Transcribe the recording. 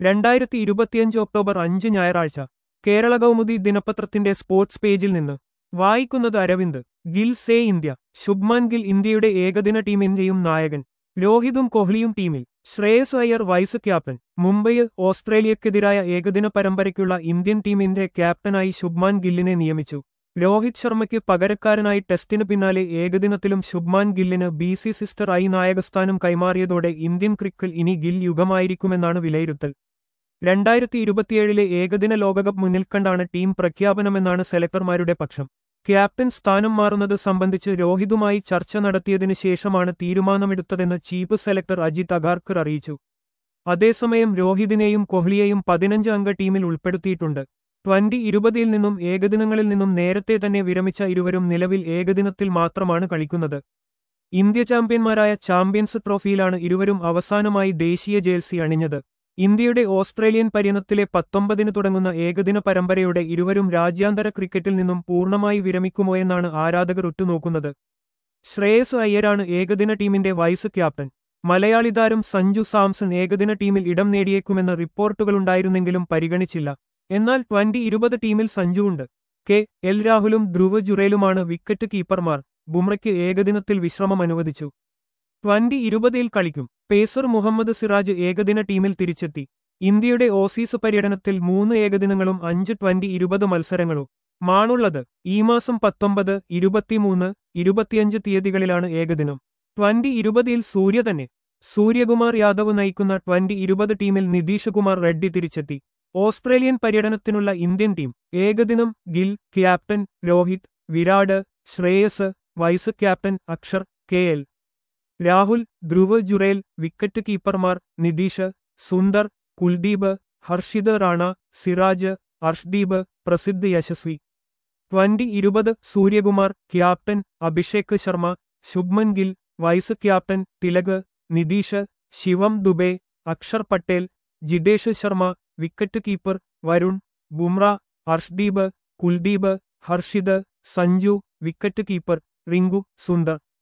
രണ്ടായിരത്തി ഇരുപത്തിയഞ്ച് ഒക്ടോബർ അഞ്ച് ഞായറാഴ്ച കേരള കൗമുദി ദിനപത്രത്തിന്റെ സ്പോർട്സ് പേജിൽ നിന്ന് വായിക്കുന്നത് അരവിന്ദ് ഗിൽ സേ ഇന്ത്യ ശുഭ്മാൻ ഗിൽ ഇന്ത്യയുടെ ഏകദിന ടീമിന്റെയും നായകൻ രോഹിതും കോഹ്ലിയും ടീമിൽ ശ്രേയസ് അയ്യർ വൈസ് ക്യാപ്റ്റൻ മുംബൈയിൽ ഓസ്ട്രേലിയക്കെതിരായ ഏകദിന പരമ്പരയ്ക്കുള്ള ഇന്ത്യൻ ടീമിന്റെ ക്യാപ്റ്റനായി ശുഭ്മാൻ ഗില്ലിനെ നിയമിച്ചു രോഹിത് ശർമ്മയ്ക്ക് പകരക്കാരനായി ടെസ്റ്റിനു പിന്നാലെ ഏകദിനത്തിലും ശുഭ്മാൻ ഗില്ലിന് ബി സി സിസ്റ്റർ ഐ നായകസ്ഥാനം കൈമാറിയതോടെ ഇന്ത്യൻ ക്രിക്കിൽ ഇനി ഗിൽ യുഗമായിരിക്കുമെന്നാണ് വിലയിരുത്തൽ രണ്ടായിരത്തി ഇരുപത്തിയേഴിലെ ഏകദിന ലോകകപ്പ് മുന്നിൽ കണ്ടാണ് ടീം പ്രഖ്യാപനമെന്നാണ് സെലക്ടർമാരുടെ പക്ഷം ക്യാപ്റ്റൻ സ്ഥാനം മാറുന്നത് സംബന്ധിച്ച് രോഹിതുമായി ചർച്ച നടത്തിയതിനു ശേഷമാണ് തീരുമാനമെടുത്തതെന്ന് ചീഫ് സെലക്ടർ അജിത് അഗാർക്കർ അറിയിച്ചു അതേസമയം രോഹിതിനെയും കോഹ്ലിയെയും പതിനഞ്ച് അംഗ ടീമിൽ ഉൾപ്പെടുത്തിയിട്ടുണ്ട് ട്വന്റി ഇരുപതിൽ നിന്നും ഏകദിനങ്ങളിൽ നിന്നും നേരത്തെ തന്നെ വിരമിച്ച ഇരുവരും നിലവിൽ ഏകദിനത്തിൽ മാത്രമാണ് കളിക്കുന്നത് ഇന്ത്യ ചാമ്പ്യന്മാരായ ചാമ്പ്യൻസ് ട്രോഫിയിലാണ് ഇരുവരും അവസാനമായി ദേശീയ ജേഴ്സി അണിഞ്ഞത് ഇന്ത്യയുടെ ഓസ്ട്രേലിയൻ പര്യടനത്തിലെ പത്തൊമ്പതിന് തുടങ്ങുന്ന ഏകദിന പരമ്പരയുടെ ഇരുവരും രാജ്യാന്തര ക്രിക്കറ്റിൽ നിന്നും പൂർണ്ണമായി വിരമിക്കുമോയെന്നാണ് ആരാധകർ ഉറ്റുനോക്കുന്നത് ശ്രേയസ് അയ്യരാണ് ഏകദിന ടീമിന്റെ വൈസ് ക്യാപ്റ്റൻ മലയാളി താരം സഞ്ജു സാംസൺ ഏകദിന ടീമിൽ ഇടം നേടിയേക്കുമെന്ന റിപ്പോർട്ടുകളുണ്ടായിരുന്നെങ്കിലും പരിഗണിച്ചില്ല എന്നാൽ ട്വന്റി ഇരുപത് ടീമിൽ സഞ്ജുവുണ്ട് കെ എൽ രാഹുലും ധ്രുവ് ജുറേലുമാണ് വിക്കറ്റ് കീപ്പർമാർ ബുംറയ്ക്ക് ഏകദിനത്തിൽ വിശ്രമം അനുവദിച്ചു ട്വന്റി ഇരുപതിൽ കളിക്കും പേസർ മുഹമ്മദ് സിറാജ് ഏകദിന ടീമിൽ തിരിച്ചെത്തി ഇന്ത്യയുടെ ഓസീസ് പര്യടനത്തിൽ മൂന്ന് ഏകദിനങ്ങളും അഞ്ച് ട്വന്റി ഇരുപത് മത്സരങ്ങളും മാണുള്ളത് ഈ മാസം പത്തൊമ്പത് ഇരുപത്തിമൂന്ന് ഇരുപത്തിയഞ്ച് തീയതികളിലാണ് ഏകദിനം ട്വന്റി ഇരുപതിൽ സൂര്യ തന്നെ സൂര്യകുമാർ യാദവ് നയിക്കുന്ന ട്വന്റി ഇരുപത് ടീമിൽ നിതീഷ് കുമാർ റെഡ്ഡി തിരിച്ചെത്തി ഓസ്ട്രേലിയൻ പര്യടനത്തിനുള്ള ഇന്ത്യൻ ടീം ഏകദിനം Gill captain Rohit Virat Shreyas vice captain Akshar K L Rahul Dhruv Jurel wicket കീപ്പർമാർ നിതീഷ് സുന്ദർ കുൽദീപ് ഹർഷിത് റാണ സിറാജ് അർഷ്ദീപ് പ്രസിദ്ധ് യശസ്വി ട്വന്റി ഇരുപത് Suryakumar captain Abhishek Sharma Shubman Gill vice captain Tilak Nitish Shivam Dube Akshar Patel Jitesh Sharma wicket keeper Varun Bumrah Arshdeep Kuldeep Harshit Sanju wicket keeper Rinku Sundar